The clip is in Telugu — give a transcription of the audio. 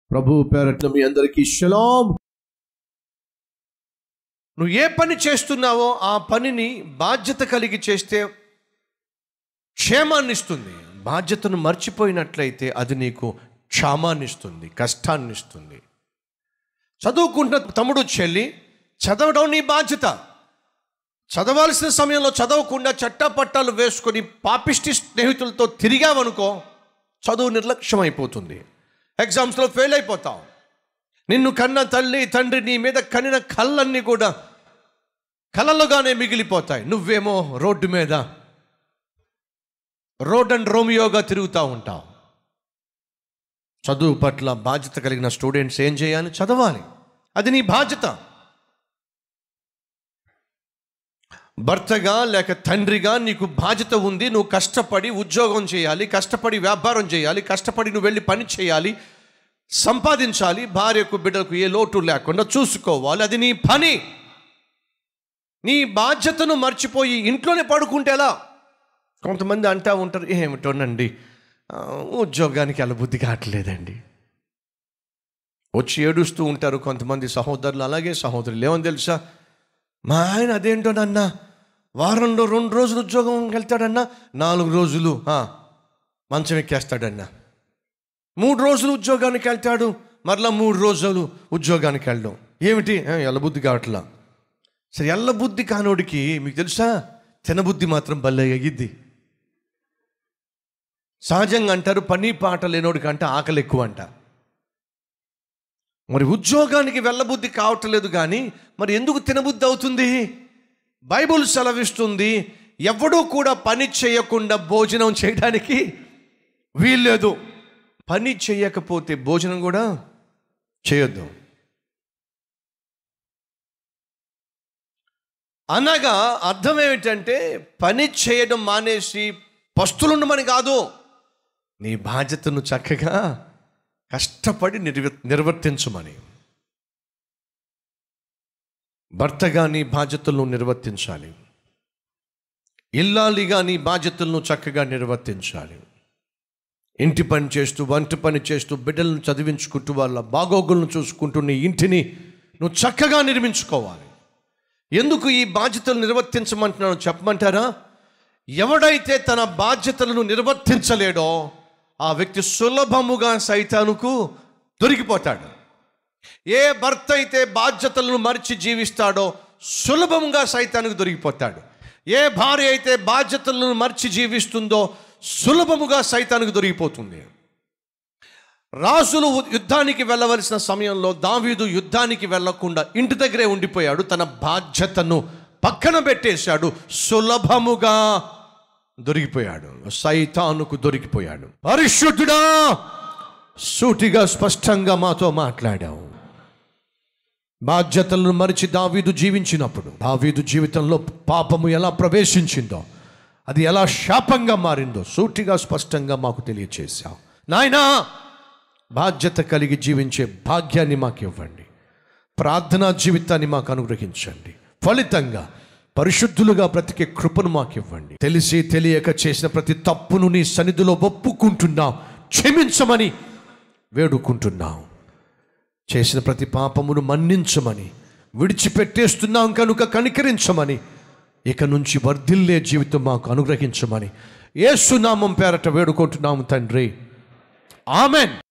ప్రభు పేరట్ల మీ అందరికీ షలాం నువ్వు ఏ పని చేస్తున్నావో ఆ పనిని బాధ్యత కలిగి చేస్తే క్షేమాన్ని ఇస్తుంది బాధ్యతను మర్చిపోయినట్లయితే అది నీకు క్షామాన్ని ఇస్తుంది కష్టాన్ని ఇస్తుంది చదువుకుంటున్న తమ్ముడు చెల్లి చదవడం నీ బాధ్యత చదవాల్సిన సమయంలో చదవకుండా చట్టపట్టాలు వేసుకొని పాపిష్టి స్నేహితులతో తిరిగావనుకో చదువు నిర్లక్ష్యం అయిపోతుంది ఎగ్జామ్స్లో ఫెయిల్ అయిపోతావు నిన్ను కన్న తల్లి తండ్రి నీ మీద కనిన కళ్ళన్నీ కూడా కలలుగానే మిగిలిపోతాయి నువ్వేమో రోడ్డు మీద రోడ్ అండ్ రోమియోగా తిరుగుతూ ఉంటావు చదువు పట్ల బాధ్యత కలిగిన స్టూడెంట్స్ ఏం చేయాలి చదవాలి అది నీ బాధ్యత భర్తగా లేక తండ్రిగా నీకు బాధ్యత ఉంది నువ్వు కష్టపడి ఉద్యోగం చేయాలి కష్టపడి వ్యాపారం చేయాలి కష్టపడి నువ్వు వెళ్ళి పని చేయాలి సంపాదించాలి భార్యకు బిడ్డలకు ఏ లోటు లేకుండా చూసుకోవాలి అది నీ పని నీ బాధ్యతను మర్చిపోయి ఇంట్లోనే పడుకుంటే ఎలా కొంతమంది అంటా ఉంటారు ఏమిటోనండి ఆ, ఉద్యోగానికి అలా బుద్ధి కావట్లేదండి వచ్చి ఏడుస్తూ ఉంటారు కొంతమంది సహోదరులు అలాగే సహోదరులు ఏమని తెలుసా మా ఆయన అదేంటోనన్నా వారంలో రెండు రోజులు ఉద్యోగం వెళ్తాడన్నా నాలుగు రోజులు ఆ, మంచం ఎక్కేస్తాడన్నా మూడు రోజులు ఉద్యోగానికి వెళ్తాడు మరలా మూడు రోజులు ఉద్యోగానికి వెళ్ళడం ఏమిటి ఆ, ఎల్లబుద్ధి కావట్లా సరే ఎల్లబుద్ధి కానోడికి మీకు తెలుసా తినబుద్ధి మాత్రం భలే అయ్యిద్ది సహజంగా అంటారు పని పాట లేనోడికి అంటే ఆకలి ఎక్కువ అంట మరి ఉద్యోగానికి వెళ్ళబుద్ధి కావట్లేదు కానీ మరి ఎందుకు తినబుద్ధి అవుతుంది బైబుల్ సెలవిస్తుంది ఎవడూ కూడా పని చేయకుండా భోజనం చేయడానికి వీల్లేదు పని చేయకపోతే భోజనం కూడా చేయొద్దు అనగా అర్థం ఏమిటంటే పని చేయడం మానేసి పస్తులుండమని కాదు నీ బాధ్యతను చక్కగా కష్టపడి నిర్వ నిర్వర్తించమని భర్తగా నీ బాధ్యతలను నిర్వర్తించాలి ఇల్లాలిగా నీ బాధ్యతలను చక్కగా నిర్వర్తించాలి ఇంటి పని చేస్తూ వంట పని చేస్తూ బిడ్డలను చదివించుకుంటూ వాళ్ళ బాగోగులను చూసుకుంటూ నీ ఇంటిని నువ్వు చక్కగా నిర్మించుకోవాలి ఎందుకు ఈ బాధ్యతలు నిర్వర్తించమంటున్నాను చెప్పమంటారా ఎవడైతే తన బాధ్యతలను నిర్వర్తించలేడో ఆ వ్యక్తి సులభముగా సైతానుకు దొరికిపోతాడు ఏ భర్త అయితే బాధ్యతలను మరిచి జీవిస్తాడో సులభంగా సైతానికి దొరికిపోతాడు ఏ భార్య అయితే బాధ్యతలను మర్చి జీవిస్తుందో సులభముగా సైతానికి దొరికిపోతుంది రాజులు యుద్ధానికి వెళ్ళవలసిన సమయంలో దావీదు యుద్ధానికి వెళ్ళకుండా ఇంటి దగ్గరే ఉండిపోయాడు తన బాధ్యతను పక్కన పెట్టేశాడు సులభముగా దొరికిపోయాడు సైతానుకు దొరికిపోయాడు పరిశుద్ధుడా సూటిగా స్పష్టంగా మాతో మాట్లాడావు బాధ్యతలను మరిచి దావీదు జీవించినప్పుడు దావీదు జీవితంలో పాపము ఎలా ప్రవేశించిందో అది ఎలా శాపంగా మారిందో సూటిగా స్పష్టంగా మాకు తెలియచేశావు నాయనా బాధ్యత కలిగి జీవించే భాగ్యాన్ని మాకు ఇవ్వండి ప్రార్థనా జీవితాన్ని మాకు అనుగ్రహించండి ఫలితంగా పరిశుద్ధులుగా బ్రతికే కృపను మాకు ఇవ్వండి తెలిసి తెలియక చేసిన ప్రతి తప్పును నీ సన్నిధిలో ఒప్పుకుంటున్నాం క్షమించమని వేడుకుంటున్నాం చేసిన ప్రతి పాపమును మన్నించమని విడిచిపెట్టేస్తున్నాం కనుక కనికరించమని ఇక నుంచి వర్ధిల్లే జీవితం మాకు అనుగ్రహించమని ఏసునామం పేరట వేడుకుంటున్నాము తండ్రి ఆమెన్